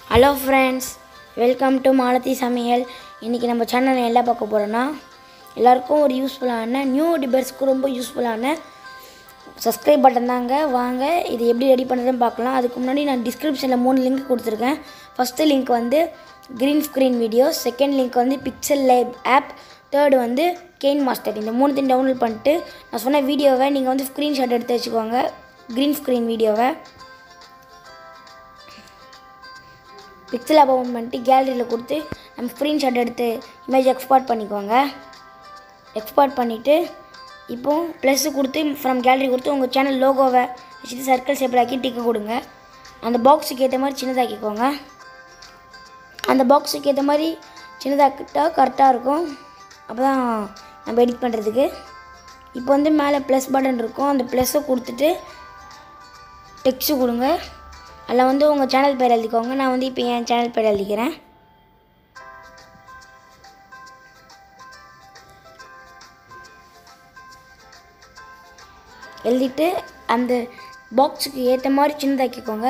hello friends welcome to Malathi சமையல் இன்றைக்கி நம்ம சேனலில் என்ன பார்க்க போகிறோன்னா எல்லாருக்கும் ஒரு யூஸ்ஃபுல்லான நியூ டிபர்ஸ்க்கு ரொம்ப யூஸ்ஃபுல்லான சப்ஸ்கிரைப் பட்டன் தாங்க வாங்க இது எப்படி ரெடி பண்ணுறதுன்னு பார்க்கலாம் அதுக்கு முன்னாடி நான் டிஸ்கிரிப்ஷனில் மூணு லிங்க் கொடுத்துருக்கேன் ஃபஸ்ட்டு லிங்க் வந்து green screen video second link வந்து பிக்சல் லைவ் ஆப் தேர்டு வந்து கெயின் மாஸ்டர் இந்த மூணுத்தையும் டவுன்லோட் பண்ணிட்டு நான் சொன்ன வீடியோவை நீங்கள் வந்து ஸ்க்ரீன்ஷாட் எடுத்து வச்சுக்கோங்க க்ரீன் ஸ்க்ரீன் வீடியோவை பிக்சல் ஆப் ஓப்பன் பண்ணிட்டு கேலரியில் கொடுத்து நம்ம ஸ்க்ரீன்ஷாட் எடுத்து இமேஜ் எக்ஸ்போர்ட் பண்ணிக்கோங்க எக்ஸ்போர்ட் பண்ணிவிட்டு இப்போ ப்ளஸ்ஸு கொடுத்து ஃப்ரம் கேலரி கொடுத்து உங்கள் சேனல் லோகோவை வச்சுட்டு சர்க்கிள் ஷேப்பில் ஆக்கி டிக்கு கொடுங்க அந்த பாக்ஸுக்கு ஏற்ற மாதிரி சின்னதாக்கிக்கோங்க அந்த பாக்ஸுக்கு ஏற்ற மாதிரி சின்னதாக்கிட்டா கரெக்டாக இருக்கும் அப்போ தான் நம்ம எடிட் பண்ணுறதுக்கு இப்போ வந்து மேலே ப்ளஸ் பட்டன் இருக்கும் அந்த ப்ளஸ்ஸை கொடுத்துட்டு டெக்ஸ்ட்டு கொடுங்க அதில் வந்து உங்கள் சேனல் பேர் எழுதிக்கோங்க நான் வந்து இப்போ என் சேனல் பேர் எழுதிக்கிறேன் எழுதிட்டு அந்த பாக்ஸுக்கு ஏற்ற மாதிரி சின்னதாக்கிக்கோங்க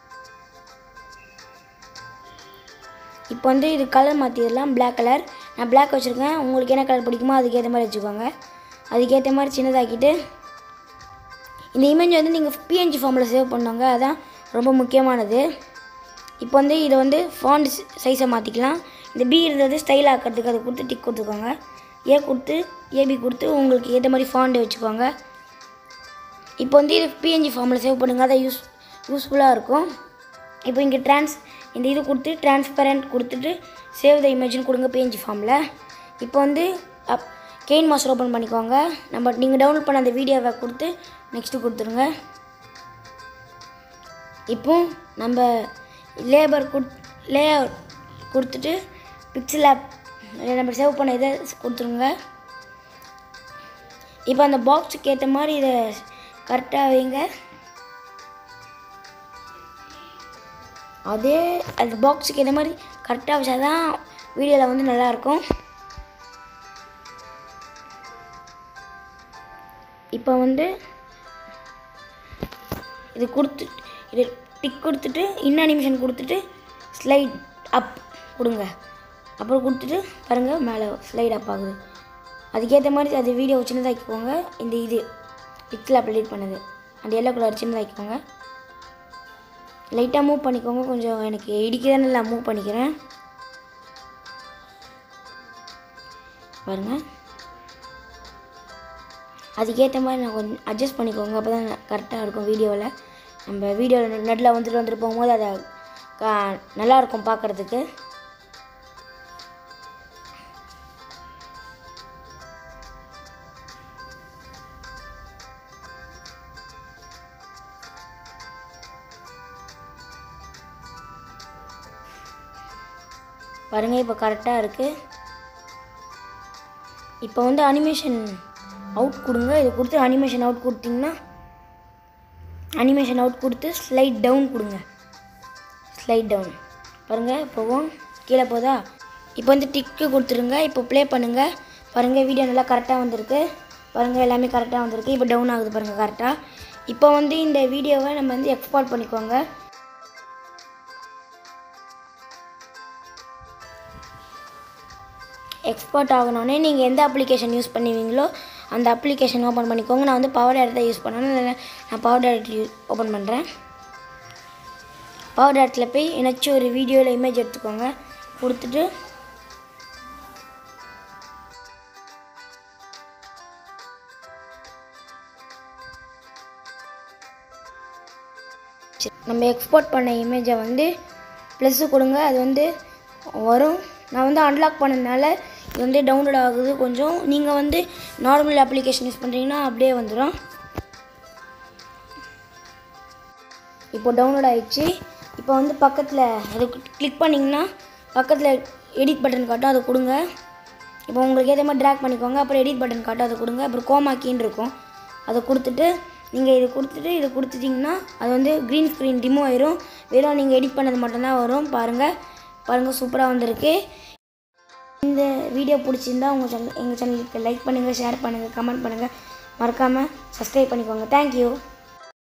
இப்போ வந்து இது கலர் மாற்றிடலாம் Black கலர் நான் Black வச்சுருக்கேன் உங்களுக்கு என்ன கலர் பிடிக்குமோ அதுக்கேற்ற மாதிரி வச்சுக்கோங்க அதுக்கேற்ற மாதிரி சின்னதாக்கிட்டு இந்த இமேஜ் வந்து நீங்கள் பிஎன்ஜி ஃபார்மில் சேவ் பண்ணுவாங்க அதான் ரொம்ப முக்கியமானது இப்போ வந்து இதை வந்து ஃபாண்ட் சைஸை மாற்றிக்கலாம் இந்த பி இருந்தது ஸ்டைல் ஆக்கிறதுக்கு அதை கொடுத்து டிக் கொடுத்துக்கோங்க ஏ கொடுத்து ஏபி கொடுத்து உங்களுக்கு ஏற்ற மாதிரி ஃபாண்ட் வச்சுக்கோங்க இப்போ வந்து இது பிஎன்ஜி ஃபார்மில் சேவ் பண்ணுங்கள் அதான் யூஸ் யூஸ்ஃபுல்லாக இருக்கும் இப்போ இங்கே ட்ரான்ஸ் இந்த இது கொடுத்து டிரான்ஸ்பரண்ட் கொடுத்துட்டு சேவ் த இமேஜ்னு கொடுங்க பிஎன்ஜி ஃபார்மில் இப்போ வந்து அப் கெயின் மாஸ்டர் ஓப்பன் பண்ணிக்கோங்க நம்ம நீங்கள் டவுன்லோட் பண்ண அந்த வீடியோவை கொடுத்து நெக்ஸ்ட்டு கொடுத்துருங்க இப்போ நம்ம லேபர் குட் லே கொடுத்துட்டு பிக்சல் ஆப் நம்ம சேவ் பண்ண இதை கொடுத்துருங்க இப்போ அந்த பாக்ஸுக்கு ஏற்ற மாதிரி இதை கரெக்டாக வைங்க அதே அந்த பாக்ஸுக்கு ஏற்ற மாதிரி கரெக்டாக வச்சா தான் வீடியோவில் வந்து நல்லாயிருக்கும் இப்போ வந்து இது கொடுத்து இது டிக் கொடுத்துட்டு இன்ன அனிமேஷன் கொடுத்துட்டு ஸ்லைட் அப் கொடுங்க அப்புறம் கொடுத்துட்டு பாருங்கள் மேலே ஸ்லைட் அப் ஆகுது அதுக்கேற்ற மாதிரி அது வீடியோ சின்னதாக்கிக்கோங்க இந்த இது பிக்சல் அப் எடிட் பண்ணது அந்த எல்லோ கலர் சின்னதாக்கிக்கோங்க லைட்டாக மூவ் பண்ணிக்கோங்க கொஞ்சம் எனக்கு இடிக்கிறதுன்னு நான் மூவ் பண்ணிக்கிறேன் பாருங்கள் அதுக்கேற்ற மாதிரி நான் கொஞ்சம் அட்ஜஸ்ட் பண்ணிக்கோங்க அப்போ தான் கரெக்டாக இருக்கும் வீடியோவில் நம்ம வீடியோவில் நெட்டில் வந்துட்டு வந்துட்டு போகும்போது அதை கா நல்லாயிருக்கும் பார்க்குறதுக்கு பாருங்கள் இப்போ கரெக்டாக இருக்குது இப்போ வந்து அனிமேஷன் அவுட் கொடுங்க இது கொடுத்து அனிமேஷன் அவுட் கொடுத்தீங்கன்னா அனிமேஷன் அவுட் கொடுத்து ஸ்லைட் டவுன் கொடுங்க ஸ்லைட் டவுன் பாருங்கள் போகும் கீழே போதா இப்போ வந்து டிக்கு கொடுத்துருங்க இப்போ ப்ளே பண்ணுங்கள் பாருங்கள் வீடியோ நல்லா கரெக்டாக வந்திருக்கு பாருங்கள் எல்லாமே கரெக்டாக வந்திருக்கு இப்போ டவுன் ஆகுது பாருங்கள் கரெக்டாக இப்போ வந்து இந்த வீடியோவை நம்ம வந்து எக்ஸ்போர்ட் பண்ணிக்கோங்க எக்ஸ்போர்ட் ஆகணுன்னே நீங்கள் எந்த அப்ளிகேஷன் யூஸ் பண்ணுவீங்களோ அந்த அப்ளிகேஷன் ஓப்பன் பண்ணிக்கோங்க நான் வந்து பவர் டேரக்ட் தான் யூஸ் பண்ணேன் அதனால் நான் பவர் டேரக்ட் ஓப்பன் பண்ணுறேன் பவர் டேரக்டில் போய் ஏதாச்சும் ஒரு வீடியோவில் இமேஜ் எடுத்துக்கோங்க கொடுத்துட்டு நம்ம எக்ஸ்போர்ட் பண்ண இமேஜை வந்து ப்ளஸ்ஸு கொடுங்க அது வந்து வரும் நான் வந்து அன்லாக் பண்ணதுனால இது வந்து டவுன்லோட் ஆகுது கொஞ்சம் நீங்கள் வந்து நார்மல் அப்ளிகேஷன் யூஸ் பண்ணுறீங்கன்னா அப்படியே வந்துடும் இப்போ டவுன்லோட் ஆயிடுச்சு இப்போ வந்து பக்கத்தில் அது கிளிக் பண்ணிங்கன்னா பக்கத்தில் எடிட் பட்டன் காட்டும் அதை கொடுங்க இப்போ உங்களுக்கு ஏற்ற மாதிரி ட்ராக் பண்ணிக்கோங்க அப்புறம் எடிட் பட்டன் காட்டும் அதை கொடுங்க அப்புறம் கோமாக்கின்னு இருக்கும் அதை கொடுத்துட்டு நீங்கள் இது கொடுத்துட்டு இது கொடுத்துட்டிங்கன்னா அது வந்து க்ரீன் ஸ்க்ரீன் ரிமூவ் ஆயிரும் வெறும் நீங்கள் எடிட் பண்ணது மட்டும்தான் வரும் பாருங்கள் பாருங்கள் சூப்பராக வந்திருக்கு இந்த வீடியோ பிடிச்சிருந்தா உங்கள் சேனல் எங்கள் சேனலுக்கு லைக் பண்ணுங்கள் ஷேர் பண்ணுங்கள் கமெண்ட் பண்ணுங்கள் மறக்காமல் சப்ஸ்கிரைப் பண்ணிக்கோங்க தேங்க்யூ